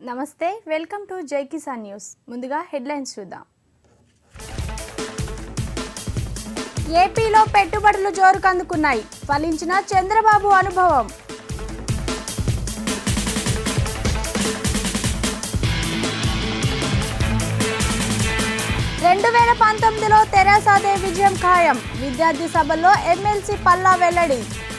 నమస్తే welcome to జై Kisan news ముందుగా హెడ్లైన్స్ చూద్దాం ఏపీలో పెట్టుబడులు జోరుకందుకున్నాయి ఫలించిన చంద్రబాబు అనుభవం రెండు వేల పంతొమ్మిదిలో తెరాసాదే విజయం ఖాయం విద్యార్థి సభల్లో ఎమ్మెల్సీ పల్లా వెల్లడి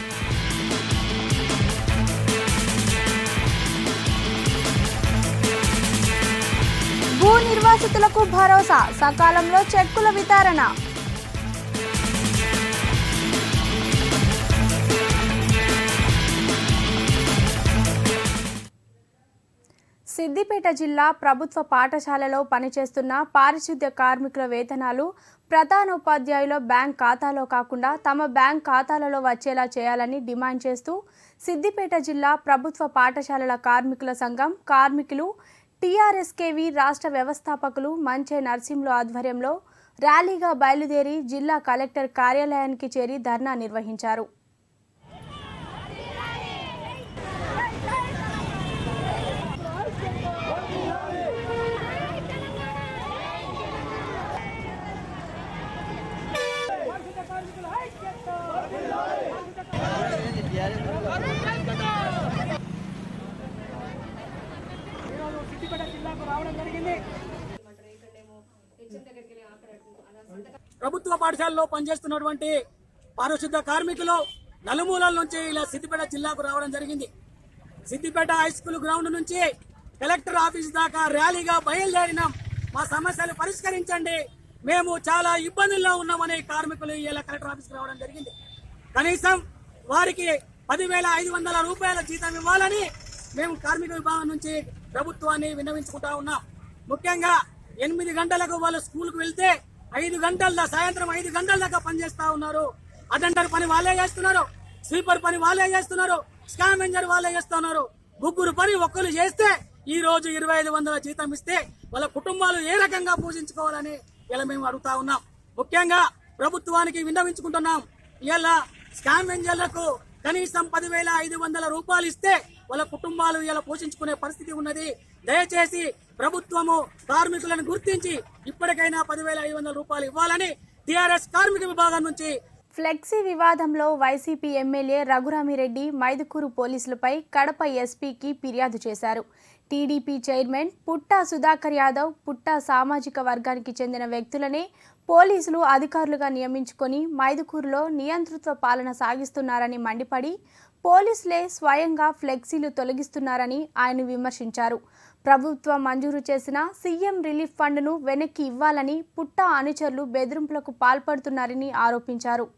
భూ నిర్వాసితులకు భరోసా సకాలంలో చెక్కుల వితరణ సిద్దిపేట జిల్లా ప్రభుత్వ పాఠశాలలో పనిచేస్తున్న పారిశుద్ధ్య కార్మికుల వేతనాలు ప్రధాన ఉపాధ్యాయుల బ్యాంక్ ఖాతాలో కాకుండా తమ బ్యాంక్ ఖాతాలలో వచ్చేలా చేయాలని డిమాండ్ చేస్తూ సిద్దిపేట జిల్లా ప్రభుత్వ పాఠశాలల కార్మికుల సంఘం కార్మికులు టీఆర్ఎస్కేవి రాష్ట్ర వ్యవస్థాపకులు మంచే నర్సింహుల ఆధ్వర్యంలో ర్యాలీగా బయలుదేరి జిల్లా కలెక్టర్ కార్యాలయానికి చేరి ధర్నా నిర్వహించారు సిద్దిపేట జిల్లాకు రావడం జరిగింది ప్రభుత్వ పాఠశాలలో పనిచేస్తున్నటువంటి పారిశుద్ధ కార్మికులు నలుమూలల నుంచి ఇలా సిద్దిపేట జిల్లాకు రావడం జరిగింది సిద్దిపేట హై స్కూల్ గ్రౌండ్ నుంచి కలెక్టర్ ఆఫీస్ దాకా ర్యాలీగా బయలుదేరినాం మా సమస్యలు పరిష్కరించండి మేము చాలా ఇబ్బందుల్లో ఉన్నామని కార్మికులు ఇలా కలెక్టర్ ఆఫీస్కి రావడం జరిగింది కనీసం వారికి పదివేల ఐదు వందల రూపాయల జీతం ఇవ్వాలని మేము కార్మిక విభాగం నుంచి ప్రభుత్వాన్ని విన్నవించుకుంటా ఉన్నాం ముఖ్యంగా ఎనిమిది గంటలకు వాళ్ళు స్కూల్కి వెళ్తే ఐదు గంటల దా- సాయంత్రం ఐదు గంటల దాకా పనిచేస్తా ఉన్నారు అటెండర్ పని వాళ్ళే చేస్తున్నారు స్వీపర్ పని వాళ్ళే చేస్తున్నారు స్కావెంజర్ వాళ్ళే చేస్తున్నారు ముగ్గురు పని ఒక్కరు చేస్తే ఈ రోజు ఇరవై ఐదు వందల జీతం ఇస్తే వాళ్ళ కుటుంబాలు ఏ రకంగా పూజించుకోవాలని ఇలా మేము అడుగుతా ఉన్నాం ముఖ్యంగా ప్రభుత్వానికి విన్నవించుకుంటున్నాం ఇలా స్కావెంజర్లకు కనీసం పదివేల ఐదు వందల రూపాయలు ఇస్తే వాళ్ళ కుటుంబాలు ఇలా పోషించుకునే పరిస్థితి ఉన్నది దయచేసి ప్రభుత్వము కార్మికులను గుర్తించి ఇప్పటికైనా పదివేల ఐదు వందల రూపాయలు ఇవ్వాలని టిఆర్ఎస్ కార్మిక విభాగం నుంచి ఫ్లెక్సీ వివాదంలో వైసీపీ ఎమ్మెల్యే రఘురామిరెడ్డి మైదుకూరు పోలీసులపై కడప ఎస్పీకి ఫిర్యాదు చేశారు టీడీపీ చైర్మన్ పుట్టా సుధాకర్ యాదవ్ పుట్టా సామాజిక వర్గానికి చెందిన వ్యక్తులనే పోలీసులు అధికారులుగా నియమించుకొని మైదుకూరులో నియంతృత్వ పాలన సాగిస్తున్నారని మండిపడి పోలీసులే స్వయంగా ఫ్లెక్సీలు తొలగిస్తున్నారని ఆయన విమర్శించారు ప్రభుత్వం మంజూరు చేసిన సీఎం రిలీఫ్ ఫండ్ను వెనక్కి ఇవ్వాలని పుట్టా అనుచరులు బెదిరింపులకు పాల్పడుతున్నారని ఆరోపించారు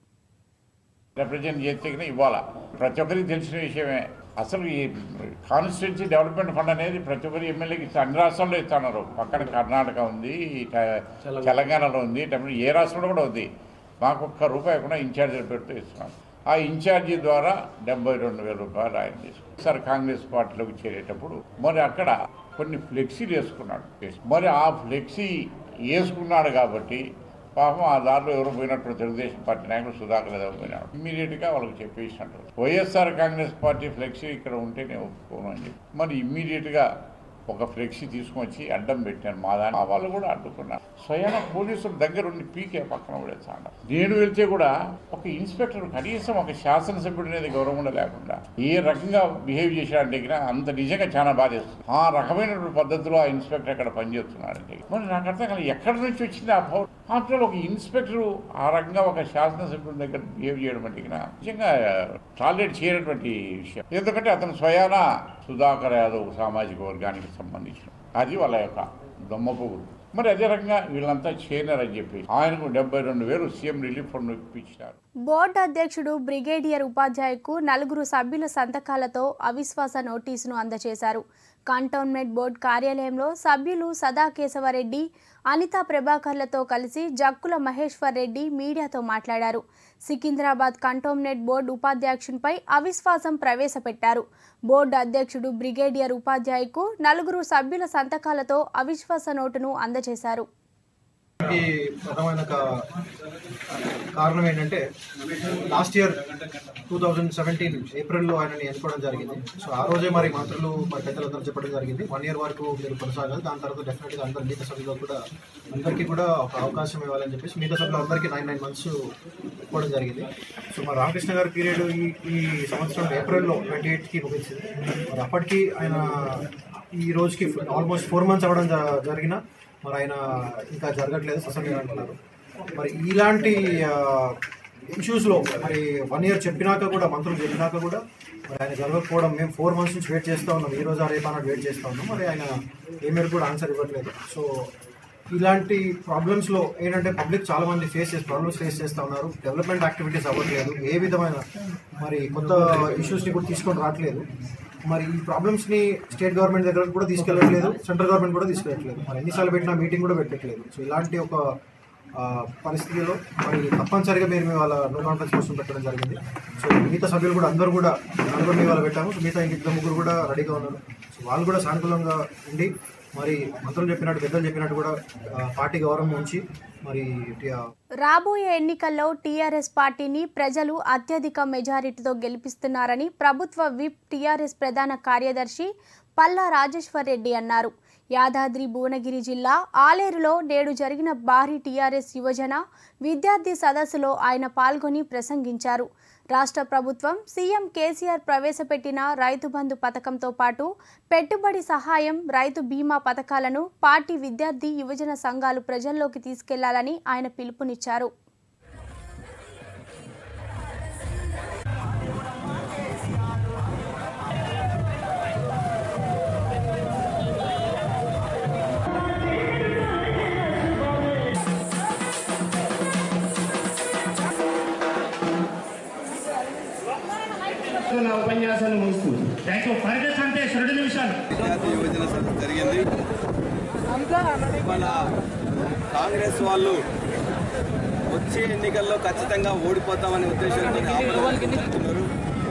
రిప్రజెంట్ చేస్తే కనుక ఇవ్వాలా ప్రతి ఒక్కరికి తెలిసిన విషయమే అసలు ఈ కాన్స్టిట్యున్సీ డెవలప్మెంట్ ఫండ్ అనేది ప్రతి ఒక్కరి ఎమ్మెల్యేకి ఇస్తారు అన్ని రాష్ట్రాల్లో ఇస్తున్నారు పక్కన కర్ణాటక ఉంది ఇక తెలంగాణలో ఉంది ఇటు ఏ రాష్ట్రంలో కూడా ఉంది మాకు ఒక్క రూపాయి కూడా ఇన్ఛార్జీలు పెడుతూ ఇస్తున్నాం ఆ ఇన్ఛార్జి ద్వారా డెబ్బై రెండు వేల రూపాయలు ఆయన తీసుకున్నారు సార్ కాంగ్రెస్ పార్టీలోకి చేరేటప్పుడు మరి అక్కడ కొన్ని ఫ్లెక్సీలు వేసుకున్నాడు మరి ఆ ఫ్లెక్సీ వేసుకున్నాడు కాబట్టి పాపం ఆ దారిలో ఎవరు పోయినట్టు తెలుగుదేశం పార్టీ నాయకుడు సుధాకర్ యాదవ్ పోయినాడు ఇమీడియట్ గా వాళ్ళకి చెప్పేసినట్టు వైఎస్ఆర్ కాంగ్రెస్ పార్టీ ఫ్లెక్సీ ఇక్కడ ఉంటే నేను ఒప్పుకోను అని చెప్పి మరి ఇమ్మీడియట్ గా ఒక ఫ్లెక్సీ తీసుకొచ్చి అడ్డం పెట్టాను మా దాన్ని ఆ వాళ్ళు కూడా అడ్డుకున్నారు స్వయాన పోలీసుల దగ్గర ఉండి పీకే పక్కన పడేస్తాడు నేను వెళ్తే కూడా ఒక ఇన్స్పెక్టర్ కనీసం ఒక శాసనసభ్యుడు అనేది గౌరవం కూడా లేకుండా ఏ రకంగా బిహేవ్ చేశాడంటే గిన అంత నిజంగా చాలా బాధేస్తుంది ఆ రకమైనటువంటి పద్ధతిలో ఆ ఇన్స్పెక్టర్ అక్కడ పనిచేస్తున్నాడంటే మరి నాకు అర్థం కాదు ఎక్కడి నుంచి వచ్చింది ఆ పౌరు ఆఫ్టర్ ఒక ఇన్స్పెక్టర్ ఆ రకంగా ఒక శాసనసభ్యుడి దగ్గర బిహేవ్ చేయడం అంటే గిన నిజంగా టాలరేట్ చేయనటువంటి విషయం ఎందుకంటే అతను స్వయాన సుధాకర్ యాదవ్ సామాజిక వర్గానికి సంబంధించిన అది వాళ్ళ యొక్క దొమ్మపూరు మరి అదే రకంగా వీళ్ళంతా చేయనారని చెప్పి ఆయనకు డెబ్బై రెండు వేలు సీఎం రిలీఫ్ ఫండ్ ఇప్పించినారు బోర్డు అధ్యక్షుడు బ్రిగేడియర్ ఉపాధ్యాయుకు నలుగురు సభ్యుల సంతకాలతో అవిశ్వాస నోటీసును అందజేశారు కంటోన్మెంట్ బోర్డు కార్యాలయంలో సభ్యులు సదాకేశవరెడ్డి అనితా ప్రభాకర్లతో కలిసి జక్కుల మహేశ్వర్ రెడ్డి మీడియాతో మాట్లాడారు సికింద్రాబాద్ కంటోన్మెంట్ బోర్డు ఉపాధ్యక్షునిపై అవిశ్వాసం ప్రవేశపెట్టారు బోర్డు అధ్యక్షుడు బ్రిగేడియర్ ఉపాధ్యాయుకు నలుగురు సభ్యుల సంతకాలతో అవిశ్వాస నోటును అందజేశారు ఈ ప్రధానమైన కా- కారణం ఏంటంటే last year two thousand seventeen ఏప్రిల్లో ఆయనని ఎన్నుకోవడం జరిగింది సో ఆ రోజే మరి మంత్రులు మరి పెద్దలందరూ చెప్పడం జరిగింది వన్ ఇయర్ వరకు మీరు కొనసాగాలి దాని తర్వాత డెఫినెట్గా అందరు మిగతా సభ్యులు కూడా అందరికీ కూడా ఒక అవకాశం ఇవ్వాలని చెప్పేసి మిగతా సభ్యులు అందరికీ నైన్ నైన్ మంత్స్ ఇవ్వడం జరిగింది సో మరి రామకృష్ణ గారి పీరియడ్ ఈ ఈ సంవత్సరం ఏప్రిల్లో ట్వంటీ ఎయిట్కి ముగించింది మరి అప్పటికి ఆయన ఈ రోజుకి ఆల్మోస్ట్ ఫోర్ మంత్స్ అవ్వడం జ- జరిగిన మరి ఆయన ఇంకా జరగట్లేదు సస్పెండ్ అంటున్నారు మరి ఇలాంటి ఇష్యూస్లో మరి వన్ ఇయర్ చెప్పినాక కూడా మంత్రులు చెప్పినాక కూడా మరి ఆయన జరగకపోవడం మేము ఫోర్ మంత్స్ నుంచి వెయిట్ చేస్తూ ఉన్నాం ఈ రోజు ఆ రేపు అన్నట్టు వెయిట్ చేస్తూ ఉన్నాం మరి ఆయన ఏ మేరకు కూడా ఆన్సర్ ఇవ్వట్లేదు సో ఇలాంటి ప్రాబ్లమ్స్లో ఏంటంటే పబ్లిక్ చాలా మంది ఫేస్ చేసి ప్రాబ్లమ్స్ ఫేస్ చేస్తూ ఉన్నారు డెవలప్మెంట్ యాక్టివిటీస్ అవ్వట్లేదు ఏ విధమైన మరి కొత్త ఇష్యూస్ని కూడా తీసుకొని రావట్లేదు మరి ఈ ప్రాబ్లమ్స్ని స్టేట్ గవర్నమెంట్ దగ్గర కూడా తీసుకెళ్ళట్లేదు సెంట్రల్ గవర్నమెంట్ కూడా తీసుకెళ్ళట్లేదు మరి ఎన్నిసార్లు పెట్టినా మీటింగ్ కూడా పెట్టట్లేదు సో ఇలాంటి ఒక ఆ, పరిస్థితిలో మరి తప్పనిసరిగా మీరు మీ వాళ్ళ నో కాన్ఫరెన్స్ కోసం పెట్టడం జరిగింది సో మిగతా సభ్యులు కూడా అందరూ కూడా నలుగురిని వాళ్ళ పెట్టాము మిగతా ఇంక ఇద్దరు ముగ్గురు కూడా రెడీగా ఉన్నారు సో వాళ్ళు కూడా సానుకూలంగా ఉండి మరి మంత్రులు చెప్పినట్టు పెద్దలు చెప్పినట్టు కూడా ఆ, పార్టీ గౌరవం ఉంచి మరి ఆ, రాబోయే ఎన్నికల్లో టీఆర్ఎస్ పార్టీని ప్రజలు అత్యధిక మెజారిటీతో గెలిపిస్తున్నారని ప్రభుత్వ విప్ టీఆర్ఎస్ ప్రధాన కార్యదర్శి పల్లా రాజేశ్వర్ రెడ్డి అన్నారు యాదాద్రి భువనగిరి జిల్లా ఆలేరులో నేడు జరిగిన భారీ టీఆర్ఎస్ యువజన విద్యార్థి సదస్సులో ఆయన పాల్గొని ప్రసంగించారు రాష్ట్ర ప్రభుత్వం సీఎం కేసీఆర్ ప్రవేశపెట్టిన రైతు బంధు పథకంతో పాటు పెట్టుబడి సహాయం రైతు బీమా పథకాలను పార్టీ విద్యార్థి యువజన సంఘాలు ప్రజల్లోకి తీసుకెళ్లాలని ఆయన పిలుపునిచ్చారు నా ఉపన్యాసాన్ని ముగిస్తుంది థ్యాంక్ యూ పరిగెత్తి అంటే రెండు నిమిషాలు విద్యార్థి యువజన సభ జరిగింది మన కాంగ్రెస్ వాళ్ళు వచ్చే ఎన్నికల్లో ఖచ్చితంగా ఓడిపోతామనే ఉద్దేశంతో ఆపదలు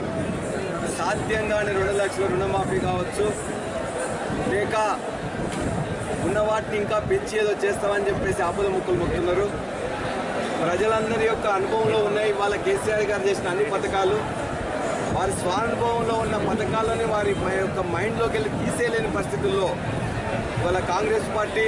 సాధ్యంగానే రెండు లక్షల రుణమాఫీ కావచ్చు లేక ఉన్న వాటిని ఇంకా పెంచి ఏదో చేస్తామని చెప్పేసి ఆపద ముక్కలు మొక్కుతున్నారు ప్రజలందరి యొక్క అనుభవంలో ఉన్నాయి వాళ్ళ కేసీఆర్ గారు చేసిన అన్ని పథకాలు వారి స్వానుభవంలో ఉన్న పథకాలని వారి మ- యొక్క మైండ్లోకి వెళ్ళి తీసేయలేని పరిస్థితుల్లో వాళ్ళ కాంగ్రెస్ పార్టీ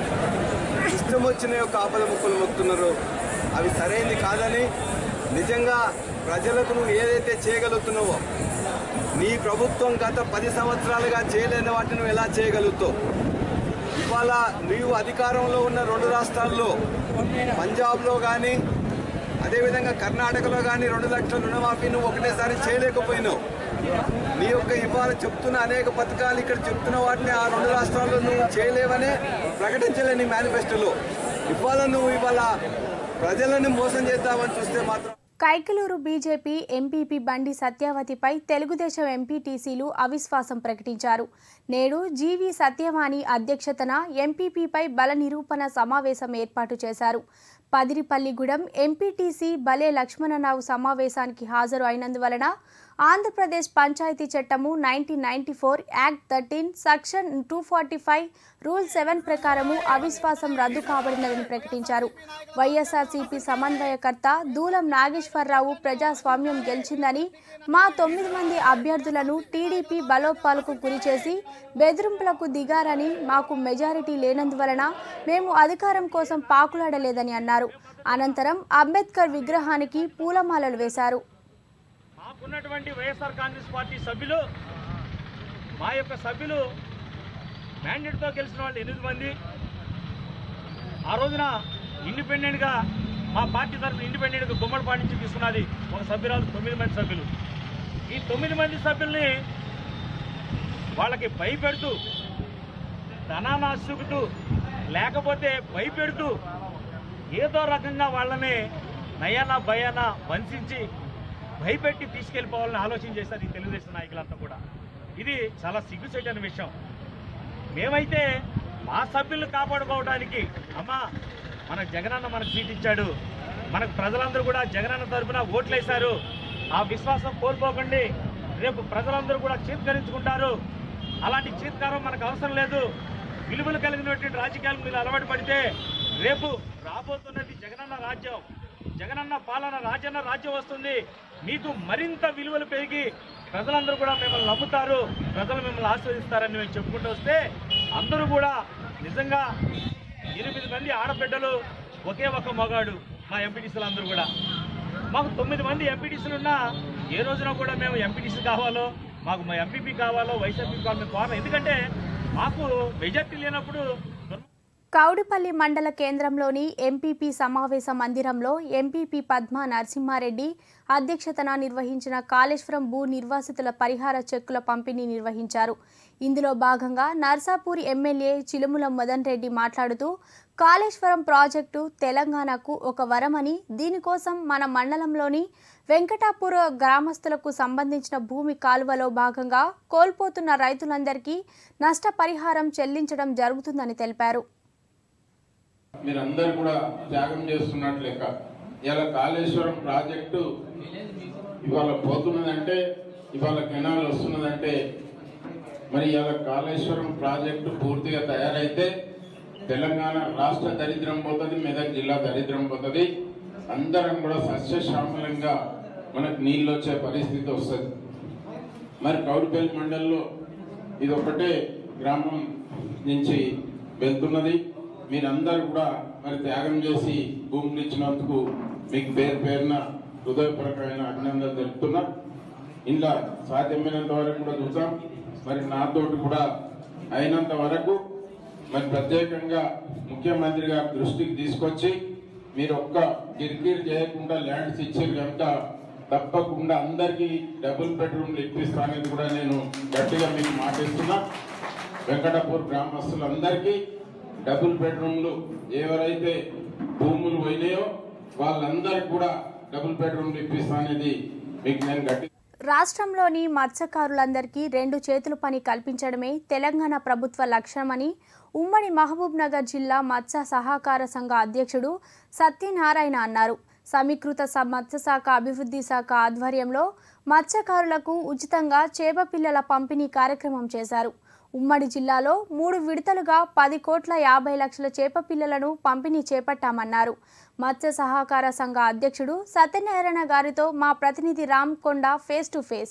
ఇష్టం వచ్చిన యొక్క ఆపద ముక్కలు మొక్కుతున్నారు అవి సరైనది కాదని నిజంగా ప్రజలకు నువ్వు ఏదైతే చేయగలుగుతున్నావో నీ ప్రభుత్వం గత పది సంవత్సరాలుగా చేయలేని వాటిని నువ్వు ఎలా చేయగలుగుతావు ఇవాళ నీవు అధికారంలో ఉన్న రెండు రాష్ట్రాల్లో పంజాబ్లో కానీ అదేవిధంగా కర్ణాటకలో కానీ రెండు లక్షల రుణమాఫీ నువ్వు ఒకటేసారి చేయలేకపోయినావు నీ యొక్క ఇవాళ చెప్తున్న అనేక పథకాలు ఇక్కడ చెప్తున్న వాటిని ఆ రెండు రాష్ట్రాల్లో నువ్వు చేయలేవనే ప్రకటించలే నీ మేనిఫెస్టోలో ఇవాళ నువ్వు ఇవాళ ప్రజలను మోసం చేద్దామని చూస్తే మాత్రం కైకలూరు బీజేపీ ఎంపీపీ బండి సత్యావతిపై తెలుగుదేశం ఎంపీటీసీలు అవిశ్వాసం ప్రకటించారు నేడు జీవి సత్యవాణి అధ్యక్షతన ఎంపీపీపై బల నిరూపణ సమావేశం ఏర్పాటు చేశారు పదిరిపల్లిగూడెం ఎంపీటీసీ బలే లక్ష్మణరావు సమావేశానికి హాజరు అయినందువలన ఆంధ్రప్రదేశ్ పంచాయతీ చట్టము nineteen ninety four act thirteen section two forty five rule seven ప్రకారము అవిశ్వాసం రద్దు కాబడినదని ప్రకటించారు వైఎస్ఆర్సీపీ సమన్వయకర్త దూలం నాగేశ్వరరావు ప్రజాస్వామ్యం గెలిచిందని మా తొమ్మిది మంది అభ్యర్థులను టీడీపీ బలోపాలకు గురిచేసి బెదిరింపులకు దిగారని మాకు మెజారిటీ లేనందువలన మేము అధికారం కోసం పాకులాడలేదని అన్నారు అనంతరం అంబేద్కర్ విగ్రహానికి పూలమాలలు వేశారు మాకున్నటువంటి వైఎస్ఆర్ కాంగ్రెస్ పార్టీ సభ్యులు మా యొక్క సభ్యులు మ్యాండేట్తో గెలిచిన వాళ్ళు ఎనిమిది మంది ఆ రోజున ఇండిపెండెంట్గా మా పార్టీ తరఫున ఇండిపెండెంట్గా గుమ్మడిపాటి నుంచి తీసుకున్నది ఒక సభ్యురాలు తొమ్మిది మంది సభ్యులు ఈ తొమ్మిది మంది సభ్యుల్ని వాళ్ళకి భయపెడుతూ ధనాన్ని అసుకుతూ లేకపోతే భయపెడుతూ ఏదో రకంగా వాళ్ళని నయానా భయానా వంచించి భయపెట్టి తీసుకెళ్ళిపోవాలని ఆలోచన చేశారు ఈ తెలుగుదేశం నాయకులంతా కూడా ఇది చాలా సిగ్గుచేటని విషయం మేమైతే మా సభ్యులను కాపాడుకోవడానికి అమ్మా మన జగనన్న మనకు సీట్ ఇచ్చాడు మనకు ప్రజలందరూ కూడా జగనన్న తరపున ఓట్లేశారు ఆ విశ్వాసం కోల్పోకండి రేపు ప్రజలందరూ కూడా చీత్కరించుకుంటారు అలాంటి చీత్కారం మనకు అవసరం లేదు విలువలు కలిగినటువంటి రాజకీయాలు మీరు అలవాటు పడితే రేపు రాబోతున్నది జగనన్న రాజ్యం జగనన్న పాలన రాజన్న రాజ్యం వస్తుంది మీకు మరింత విలువలు పెరిగి ప్రజలందరూ కూడా మిమ్మల్ని నమ్ముతారు ప్రజలు మిమ్మల్ని ఆస్వాదిస్తారని మేము చెప్పుకుంటూ వస్తే అందరూ కూడా నిజంగా ఎనిమిది మంది ఆడబిడ్డలు ఒకే ఒక మగాడు మా ఎంపీటీసీలు అందరూ కూడా మాకు తొమ్మిది మంది ఎంపీటీసీలు ఉన్నా ఏ రోజున కూడా మేము ఎంపీటీసీ కావాలో మాకు మా ఎంపీపీ కావాలో వైసీపీ కావాలో మేము కోరం ఎందుకంటే మాకు మెజార్టీ లేనప్పుడు కౌడిపల్లి మండల కేంద్రంలోని ఎంపీపీ సమావేశ మందిరంలో ఎంపీపీ పద్మా నరసింహారెడ్డి అధ్యక్షతన నిర్వహించిన కాళేశ్వరం భూ నిర్వాసితుల పరిహార చెక్కుల పంపిణీ నిర్వహించారు ఇందులో భాగంగా నర్సాపూర్ ఎమ్మెల్యే చిలుముల మదన్ రెడ్డి మాట్లాడుతూ కాళేశ్వరం ప్రాజెక్టు తెలంగాణకు ఒక వరమని దీనికోసం మన మండలంలోని వెంకటాపుర గ్రామస్తులకు సంబంధించిన భూమి కాలువలో భాగంగా కోల్పోతున్న రైతులందరికీ నష్టపరిహారం చెల్లించడం జరుగుతుందని తెలిపారు మీరందరూ కూడా త్యాగం చేస్తున్నట్లు లెక్క ఇవాళ కాళేశ్వరం ప్రాజెక్టు ఇవాళ పోతున్నదంటే ఇవాళ కెనాల్ వస్తున్నదంటే మరి ఇవాళ కాళేశ్వరం ప్రాజెక్టు పూర్తిగా తయారైతే తెలంగాణ రాష్ట్ర దరిద్రం పోతుంది మెదక్ జిల్లా దరిద్రం పోతుంది అందరం కూడా సస్యశ్యామలంగా మనకు నీళ్ళు వచ్చే పరిస్థితి వస్తుంది మరి కౌడిపల్లి మండలంలో ఇది ఒకటే గ్రామం నుంచి వెళ్తున్నది మీరందరూ కూడా మరి త్యాగం చేసి భూమిని ఇచ్చినందుకు మీకు పేరు పేరున హృదయపూర్వకమైన అభినందనలు తెలుపుతున్నా ఇలా సాధ్యమైనంత వరకు కూడా చూసాం మరి నాతోటి కూడా అయినంత వరకు మరి ప్రత్యేకంగా ముఖ్యమంత్రి గారి దృష్టికి తీసుకొచ్చి మీరు ఒక్క కిరికిరి చేయకుండా ల్యాండ్స్ ఇచ్చారు కనుక తప్పకుండా అందరికీ డబుల్ బెడ్రూమ్లు ఇప్పిస్తానని కూడా నేను గట్టిగా మీకు మాటిస్తున్నా వెంకటపూర్ గ్రామస్తులందరికీ డబుల్ బెడ్రూమ్లు ఎవరైతే భూములు పోయినాయో వాళ్ళందరికీ కూడా డబుల్ బెడ్రూమ్లు ఇప్పిస్తాననేది మీకు నేను గట్టి రాష్ట్రంలోని మత్స్యకారులందరికీ రెండు చేతుల పని కల్పించడమే తెలంగాణ ప్రభుత్వ లక్ష్యమని ఉమ్మడి మహబూబ్ నగర్ జిల్లా మత్స్య సహకార సంఘ అధ్యక్షుడు సత్యనారాయణ అన్నారు సమీకృత స- మత్స్యశాఖ అభివృద్ధి శాఖ ఆధ్వర్యంలో మత్స్యకారులకు ఉచితంగా చేప పిల్లల పంపిణీ కార్యక్రమం చేశారు ఉమ్మడి జిల్లాలో మూడు విడతలుగా పది కోట్ల యాభై లక్షల చేప పిల్లలను పంపిణీ చేపట్టామన్నారు మత్స్య సహకార సంఘ అధ్యక్షుడు సత్యనారాయణ గారితో మా ప్రతినిధి రామ్ కొండ ఫేస్ టు ఫేస్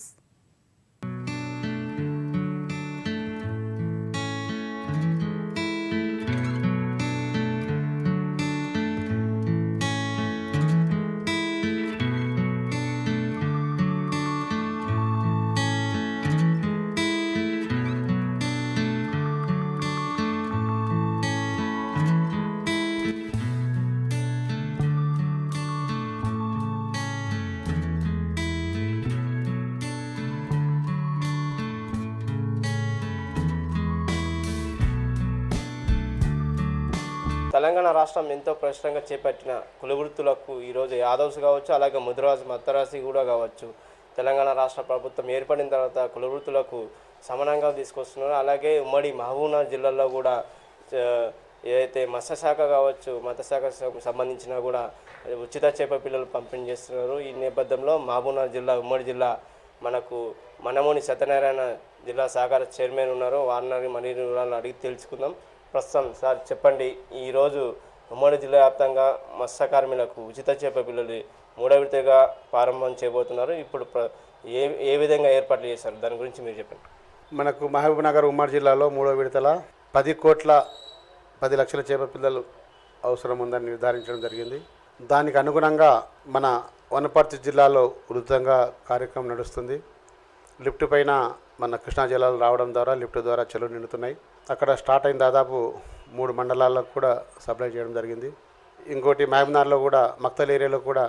తెలంగాణ రాష్ట్రం ఎంతో ప్రశ్నంగా చేపట్టిన కులవృత్తులకు ఈరోజు యాదవ్స్ కావచ్చు అలాగే ముదిరాజు మత్తరాసి కూడా కావచ్చు తెలంగాణ రాష్ట్ర ప్రభుత్వం ఏర్పడిన తర్వాత కులవృత్తులకు సమానంగా తీసుకొస్తున్నారు అలాగే ఉమ్మడి మహబూబ్నగర్ జిల్లాలో కూడా ఆ, ఏదైతే మత్స్యశాఖ కావచ్చు మత్స్యశాఖ సంబంధించిన కూడా ఉచిత చేప పిల్లలు పంపిణీ చేస్తున్నారు ఈ నేపథ్యంలో మహబూబ్నగర్ జిల్లా ఉమ్మడి జిల్లా మనకు మనమోని సత్యనారాయణ జిల్లా సహకార చైర్మన్ ఉన్నారు వారిని మరిన్ని వివరాలు అడిగి తెలుసుకుందాం ప్రస్తుతం సార్ చెప్పండి ఈరోజు ఉమ్మడి జిల్లా వ్యాప్తంగా మత్స్యకార్మికులకు ఉచిత చేప పిల్లలు మూడో విడతగా ప్రారంభం చేయబోతున్నారు ఇప్పుడు ప్ర- ఏ ఏ విధంగా ఏర్పాట్లు చేశారు దాని గురించి మీరు చెప్పండి మనకు మహబూబ్ నగర్ ఉమ్మడి జిల్లాలో మూడో విడతల పది కోట్ల పది లక్షల చేప పిల్లలు అవసరం ఉందని నిర్ధారించడం జరిగింది దానికి అనుగుణంగా మన వనపర్తి జిల్లాలో ఉధృతంగా కార్యక్రమం నడుస్తుంది లిఫ్ట్ పైన మన కృష్ణా జిల్లాలో రావడం ద్వారా లిఫ్ట్ ద్వారా చెరువు నిండుతున్నాయి అక్కడ స్టార్ట్ అయిన దాదాపు మూడు మండలాలకు కూడా సప్లై చేయడం జరిగింది ఇంకోటి మహబూబ్నగర్లో కూడా మక్తల్ ఏరియాలో కూడా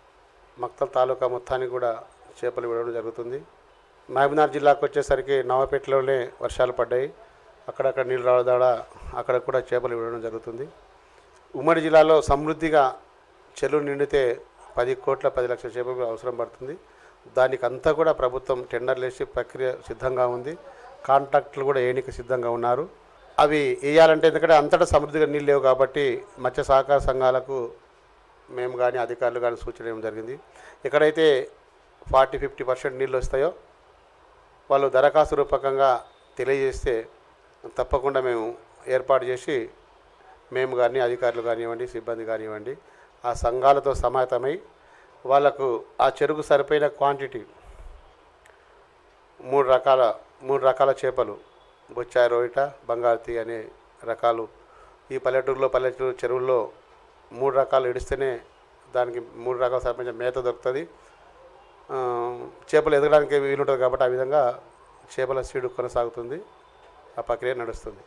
మక్తల్ తాలూకా మొత్తానికి కూడా చేపలు ఇవ్వడం జరుగుతుంది మహబూబ్నగర్ జిల్లాకు వచ్చేసరికి నవపేటలోనే వర్షాలు పడ్డాయి అక్కడక్కడ నీళ్ళు రావడం ద్వారా అక్కడ కూడా చేపలు ఇవ్వడం జరుగుతుంది ఉమ్మడి జిల్లాలో సమృద్ధిగా చెరువు నిండితే పది కోట్ల పది లక్షల చేపలు అవసరం పడుతుంది దానికి అంతా కూడా ప్రభుత్వం టెండర్లు వేసి ప్రక్రియ సిద్ధంగా ఉంది కాంట్రాక్టులు కూడా ఏనిక సిద్ధంగా ఉన్నారు అవి వేయాలంటే ఎందుకంటే అంతటా సమృద్ధిగా నీళ్ళు లేవు కాబట్టి మత్స్య సహకార సంఘాలకు మేము కానీ అధికారులు కానీ సూచన ఇవ్వడం జరిగింది ఎక్కడైతే ఫార్టీ ఫిఫ్టీ పర్సెంట్ నీళ్ళు వస్తాయో వాళ్ళు దరఖాస్తు రూపకంగా తెలియజేస్తే తప్పకుండా మేము ఏర్పాటు చేసి మేము కానీ అధికారులు కానివ్వండి సిబ్బంది కానివ్వండి ఆ సంఘాలతో సమాయత్తమై వాళ్ళకు ఆ చెరుకు సరిపోయిన క్వాంటిటీ మూడు రకాల మూడు రకాల చేపలు బొచ్చాయి రోయిట బంగారుతీ అనే రకాలు ఈ పల్లెటూరులో పల్లెటూరు చెరువుల్లో మూడు రకాలు ఇడిస్తేనే దానికి మూడు రకాల సరిపోయిన మేత దొరుకుతుంది ఆ, చేపలు ఎదగడానికి వీలుంటుంది కాబట్టి ఆ విధంగా చేపల సీడు కొనసాగుతుంది ఆ ప్రక్రియ నడుస్తుంది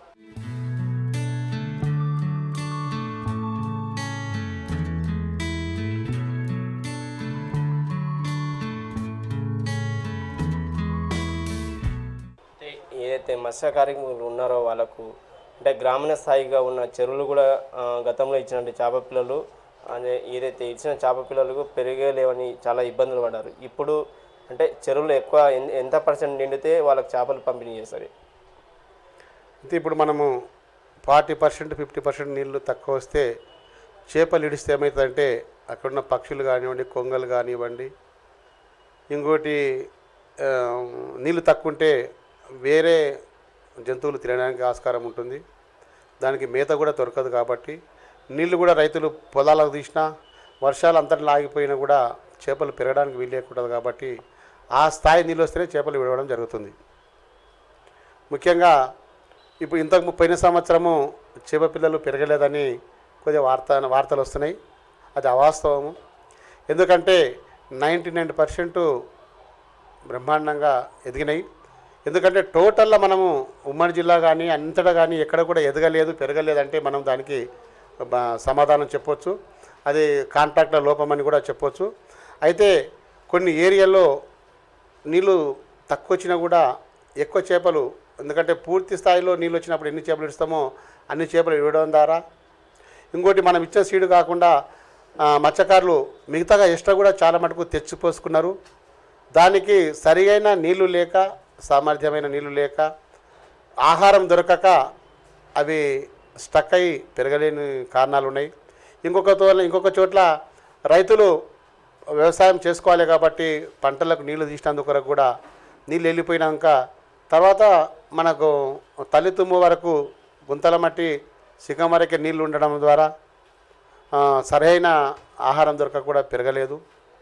అంటే ఏదైతే మత్స్య కార్మికులు ఉన్నారో వాళ్ళకు అంటే గ్రామీణ స్థాయిగా ఉన్న చెరువులు కూడా ఆ, గతంలో ఇచ్చినట్టు చేప పిల్లలు అదే ఏదైతే ఇచ్చిన చేప పిల్లలకు పెరిగలేవని చాలా ఇబ్బందులు పడ్డారు ఇప్పుడు అంటే చెరువులు ఎక్కువ ఎన్- ఎంత పర్సెంట్ నిండితే వాళ్ళకి చేపలు పంపిణీ చేస్తారు అయితే ఇప్పుడు మనము ఫార్టీ పర్సెంట్ ఫిఫ్టీ పర్సెంట్ నీళ్లు తక్కువ వస్తే చేపలు ఇడిస్తే ఏమవుతుందంటే అక్కడున్న పక్షులు కానివ్వండి కొంగలు కానివ్వండి ఇంకోటి ఆ, నీళ్లు తక్కువ ఉంటే వేరే జంతువులు తినడానికి ఆస్కారం ఉంటుంది దానికి మేత కూడా దొరకదు కాబట్టి నీళ్లు కూడా రైతులు పొలాలకు తీసినా వర్షాలు అంతట్లో ఆగిపోయినా కూడా చేపలు పెరగడానికి వీలు లేకుంటుంది కాబట్టి ఆ స్థాయి నీళ్ళు వస్తేనే చేపలు విడవడం జరుగుతుంది ముఖ్యంగా ఇప్పుడు ఇంతకు పోయిన సంవత్సరము చేప పిల్లలు పెరగలేదని కొద్దిగా వార్త వార్తలు వస్తున్నాయి అది అవాస్తవము ఎందుకంటే నైంటీ నైన్ పర్సెంట్ బ్రహ్మాండంగా ఎదిగినాయి ఎందుకంటే టోటల్గా మనము ఉమ్మడి జిల్లా కానీ అంతటా కానీ ఎక్కడ కూడా ఎదగలేదు పెరగలేదంటే మనం దానికి బ- సమాధానం చెప్పొచ్చు అది కాంట్రాక్ట్ల లోపమని కూడా చెప్పొచ్చు అయితే కొన్ని ఏరియాల్లో నీళ్ళు తక్కువ వచ్చినా కూడా ఎక్కువ చేపలు ఎందుకంటే పూర్తి స్థాయిలో నీళ్ళు వచ్చినప్పుడు ఎన్ని చేపలు ఇస్తామో అన్ని చేపలు ఇవ్వడం ద్వారా ఇంకోటి మనం ఇచ్చే సీడు కాకుండా ఆ, మత్స్యకారులు మిగతాగా ఎక్స్ట్రా కూడా చాలా మటుకు తెచ్చిపోసుకున్నారు దానికి సరియైన నీళ్లు లేక సామర్థ్యమైన నీళ్లు లేక ఆహారం దొరకక అవి స్టక్ అయి పెరగలేని కారణాలు ఉన్నాయి ఇంకొక తో ఇంకొక చోట్ల రైతులు వ్యవసాయం చేసుకోవాలి కాబట్టి పంటలకు నీళ్లు తీసినందుకు కొరకు కూడా నీళ్ళు వెళ్ళిపోయినాక తర్వాత మనకు తల్లి తుమ్ము వరకు గుంతల మట్టి సిగమరకే నీళ్లు ఉండడం ద్వారా ఆ, సరైన ఆహారం దొరకక కూడా పెరగలేదు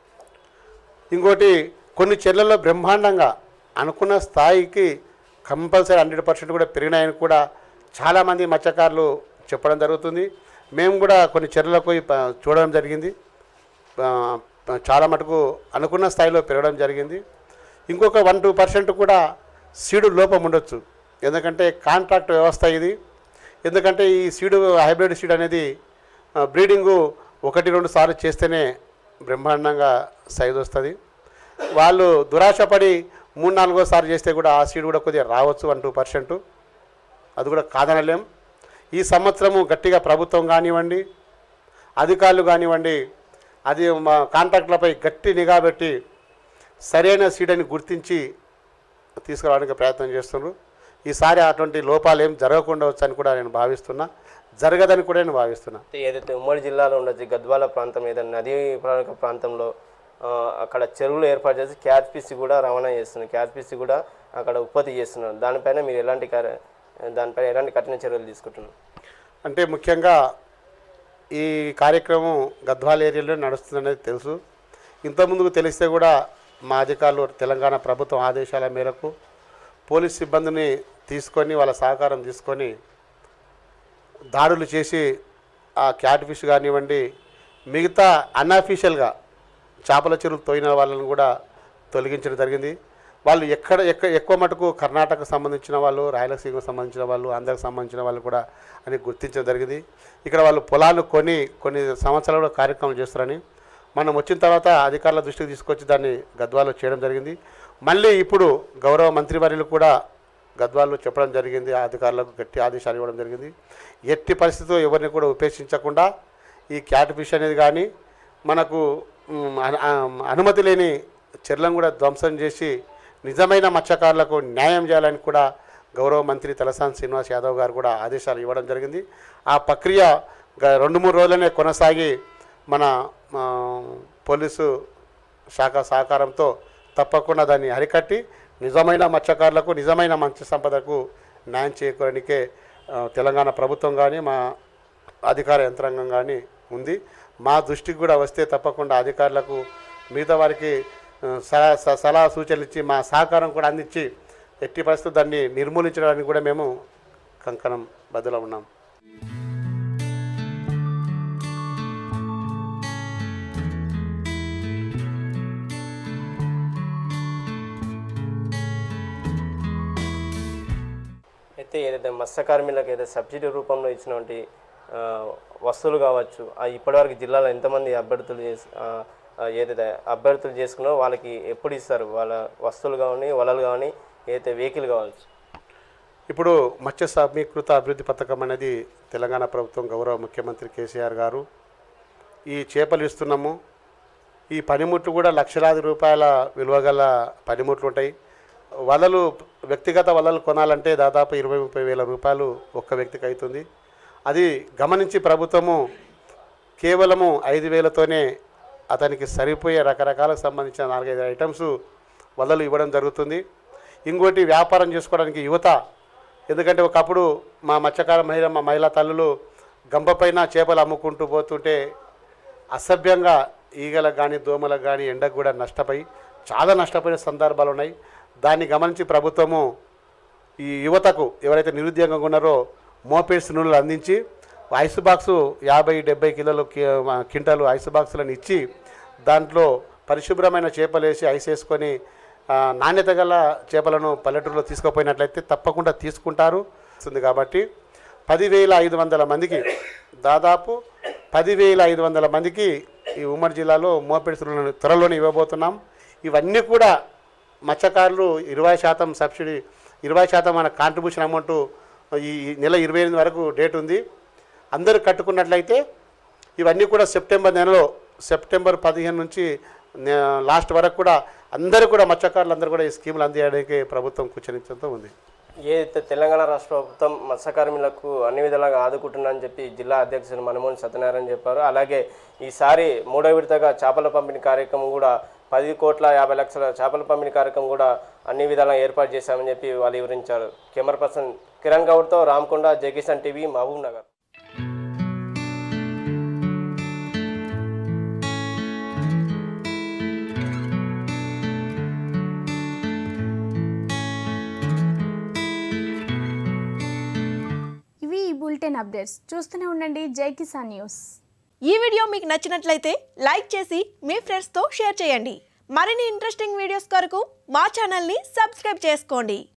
ఇంకోటి కొన్ని చెర్లలో బ్రహ్మాండంగా అనుకున్న స్థాయికి కంపల్సరీ హండ్రెడ్ పర్సెంట్ కూడా పెరిగినాయని కూడా చాలామంది మత్స్యకారులు చెప్పడం జరుగుతుంది మేము కూడా కొన్ని చెర్లకు పోయి ప- చూడడం జరిగింది ఆ, చాలా మటుకు అనుకున్న స్థాయిలో పెరగడం జరిగింది ఇంకొక వన్ టూ పర్సెంట్ కూడా సీడు లోపం ఉండొచ్చు ఎందుకంటే కాంట్రాక్ట్ వ్యవస్థ ఇది ఎందుకంటే ఈ సీడు హైబ్రిడ్ సీడ్ అనేది ఆ, బ్రీడింగు ఒకటి రెండు సార్లు చేస్తేనే బ్రహ్మాండంగా సైజు వస్తుంది వాళ్ళు దురాశపడి మూడు నాలుగో సార్లు చేస్తే కూడా ఆ సీడ్ కూడా కొద్దిగా రావచ్చు వన్ టూ పర్సెంట్ అది కూడా కాదనలేం ఈ సంవత్సరము గట్టిగా ప్రభుత్వం కానివ్వండి అధికారులు కానివ్వండి అది మా కాంట్రాక్టులపై గట్టి నిఘా పెట్టి సరైన సీడని గుర్తించి తీసుకురావడానికి ప్రయత్నం చేస్తున్నారు ఈసారి అటువంటి లోపాలు ఏం జరగకుండా వచ్చని కూడా నేను భావిస్తున్నా జరగదని కూడా నేను భావిస్తున్నా అయితే ఏదైతే ఉమ్మడి జిల్లాలో ఉండొచ్చు గద్వాల ప్రాంతం ఏదైనా నదీ ప్రాంత ప్రాంతంలో ఆ, అక్కడ చెరువులు ఏర్పాటు చేసి క్యాచ్ పీస్ కూడా రవాణా చేస్తున్నారు క్యాచ్ పీస్ కూడా అక్కడ ఉత్పత్తి చేస్తున్నారు దానిపైన మీరు ఎలాంటి కార్య దానిపైన ఎలాంటి కఠిన చర్యలు తీసుకుంటున్నారు అంటే ముఖ్యంగా ఈ కార్యక్రమం గద్వాల ఏరియాలో నడుస్తుందనేది తెలుసు ఇంతకుముందుకు తెలిస్తే కూడా మా అధికారులు తెలంగాణ ప్రభుత్వం ఆదేశాల మేరకు పోలీస్ సిబ్బందిని తీసుకొని వాళ్ళ సహకారం తీసుకొని దాడులు చేసి ఆ క్యాట్ ఫిష్ కానివ్వండి మిగతా అన్అఫీషియల్గా చేపల చెరువులు తోయిన వాళ్ళని కూడా తొలగించడం జరిగింది వాళ్ళు ఎక్కడ ఎక్క ఎక్కువ మటుకు కర్ణాటకకు సంబంధించిన వాళ్ళు రాయలసీమకు సంబంధించిన వాళ్ళు ఆంధ్రకు సంబంధించిన వాళ్ళు కూడా అని గుర్తించడం జరిగింది ఇక్కడ వాళ్ళు పొలాలు కొని కొన్ని సంవత్సరాలు కార్యక్రమం చేస్తారని మనం వచ్చిన తర్వాత అధికారుల దృష్టికి తీసుకొచ్చి దాన్ని గద్వాలో చేయడం జరిగింది మళ్ళీ ఇప్పుడు గౌరవ మంత్రివర్యులు కూడా గద్వాల్లో చెప్పడం జరిగింది ఆ అధికారులకు గట్టి ఆదేశాలు ఇవ్వడం జరిగింది ఎట్టి పరిస్థితుల్లో ఎవరిని కూడా ఉపేక్షించకుండా ఈ క్యాట్ ఫిష్ అనేది కానీ మనకు మ్, అను- ఆ- అనుమతి లేని చెర్లను కూడా ధ్వంసం చేసి నిజమైన మత్స్యకారులకు న్యాయం చేయాలని కూడా గౌరవ మంత్రి తలసాని శ్రీనివాస్ యాదవ్ గారు కూడా ఆదేశాలు ఇవ్వడం జరిగింది ఆ ప్రక్రియ గ- రెండు మూడు రోజులనే కొనసాగి మన ఆ, పోలీసు శాఖ సహకారంతో తప్పకుండా దాన్ని అరికట్టి నిజమైన మత్స్యకారులకు నిజమైన మత్స్య సంపదకు న్యాయం చేకూరడానికే ఆ, తెలంగాణ ప్రభుత్వం కానీ మా అధికార యంత్రాంగం కానీ ఉంది మా దృష్టికి కూడా వస్తే తప్పకుండా అధికారులకు మిగతా వారికి ఆ, సలహా స- సలహా సూచనలు ఇచ్చి మా సహకారం కూడా అందించి ఎట్టి పరిస్థితులు దాన్ని నిర్మూలించడానికి కూడా మేము కంకణం బదులు ఉన్నాం అయితే ఏదైతే మత్స్యకార్మికులకు ఏదైతే సబ్సిడీ రూపంలో ఇచ్చినటువంటి ఆ, వస్తువులు కావచ్చు ఆ ఇప్పటివరకు జిల్లాలో ఎంతమంది అభ్యర్థులు చేసి ఆ, ఆ, ఏదైతే అభ్యర్థులు చేసుకున్నారో వాళ్ళకి ఎప్పుడు ఇస్తారు వాళ్ళ వస్తువులు కానీ వలలు కానీ ఏదైతే వెహికల్ కావచ్చు ఇప్పుడు మత్స్య సమీకృత అభివృద్ధి పథకం అనేది తెలంగాణ ప్రభుత్వం గౌరవ ముఖ్యమంత్రి కేసీఆర్ గారు ఈ చేపలు ఇస్తున్నాము ఈ పనిముట్లు కూడా లక్షలాది రూపాయల విలువగల పనిముట్లు ఉంటాయి వలలు వ్యక్తిగత వలలు కొనాలంటే దాదాపు ఇరవై ముప్పై వేల రూపాయలు ఒక్క వ్యక్తికి అవుతుంది అది గమనించి ప్రభుత్వము కేవలము ఐదు వేలతోనే అతనికి సరిపోయే రకరకాలకు సంబంధించిన నాలుగైదు ఐటమ్స్ వలలు ఇవ్వడం జరుగుతుంది ఇంకోటి వ్యాపారం చేసుకోవడానికి యువత ఎందుకంటే ఒకప్పుడు మా మత్స్యకార మహిళ మా మహిళా తల్లులు గంపపైన చేపలు అమ్ముకుంటూ పోతుంటే అసభ్యంగా ఈగలకు కానీ దోమలకు కానీ ఎండకు కూడా నష్టపోయి చాలా నష్టపోయిన సందర్భాలు ఉన్నాయి దాన్ని గమనించి ప్రభుత్వము ఈ యువతకు ఎవరైతే నిరుద్యోగంగా ఉన్నారో మోపేడ్స్ నూనెలు అందించి ఐస్ బాక్సు యాభై డెబ్బై కిలోలు కి- క్వింటాలు ఐస్ బాక్సులను ఇచ్చి దాంట్లో పరిశుభ్రమైన చేపలు వేసి ఐస్ వేసుకొని ఆ, నాణ్యత గల చేపలను పల్లెటూరులో తీసుకుపోయినట్లయితే తప్పకుండా తీసుకుంటారు వస్తుంది కాబట్టి పదివేల ఐదు వందల మందికి దాదాపు పదివేల ఐదు వందల మందికి ఈ ఉమ్మడి జిల్లాలో మోపెడ్స్ రుణాలను త్వరలోనే ఇవ్వబోతున్నాం ఇవన్నీ కూడా మత్స్యకారులు ఇరవై శాతం సబ్సిడీ ఇరవై శాతం మన కాంట్రిబ్యూషన్ అమౌంట్ ఈ ఈ నెల ఇరవై ఎనిమిది వరకు డేట్ ఉంది అందరూ కట్టుకున్నట్లయితే ఇవన్నీ కూడా సెప్టెంబర్ నెలలో సెప్టెంబర్ పదిహేను నుంచి నే- లాస్ట్ వరకు కూడా అందరూ కూడా మత్స్యకారులు అందరూ కూడా ఈ స్కీములు అందించడానికి ప్రభుత్వం కూర్చొనించడంతో ఉంది ఏదైతే తెలంగాణ రాష్ట్ర ప్రభుత్వం మత్స్యకార్మికులకు అన్ని విధాలుగా ఆదుకుంటుందని చెప్పి జిల్లా అధ్యక్షులు మనమోహన్ సత్యనారాయణ చెప్పారు అలాగే ఈసారి మూడో విడతగా చేపల పంపిణీ కార్యక్రమం కూడా పది కోట్ల యాభై లక్షల చేపల పంపిణీ కార్యక్రమం కూడా అన్ని విధాలుగా ఏర్పాటు చేశామని చెప్పి వాళ్ళు వివరించారు కెమెరా పర్సన్ కిరణ్ గౌడ్తో రామకొండ జగీసన్ టీవీ మహబూబ్ నగర్ ఇవి ఈ బులెటిన్ అప్డేట్స్ చూస్తూనే ఉండండి జై కిసాన్ న్యూస్ ఈ వీడియో మీకు నచ్చినట్లయితే లైక్ చేసి మీ ఫ్రెండ్స్తో షేర్ చేయండి మరిన్ని ఇంట్రెస్టింగ్ వీడియోస్ కొరకు మా ఛానల్ని సబ్స్క్రైబ్ చేసుకోండి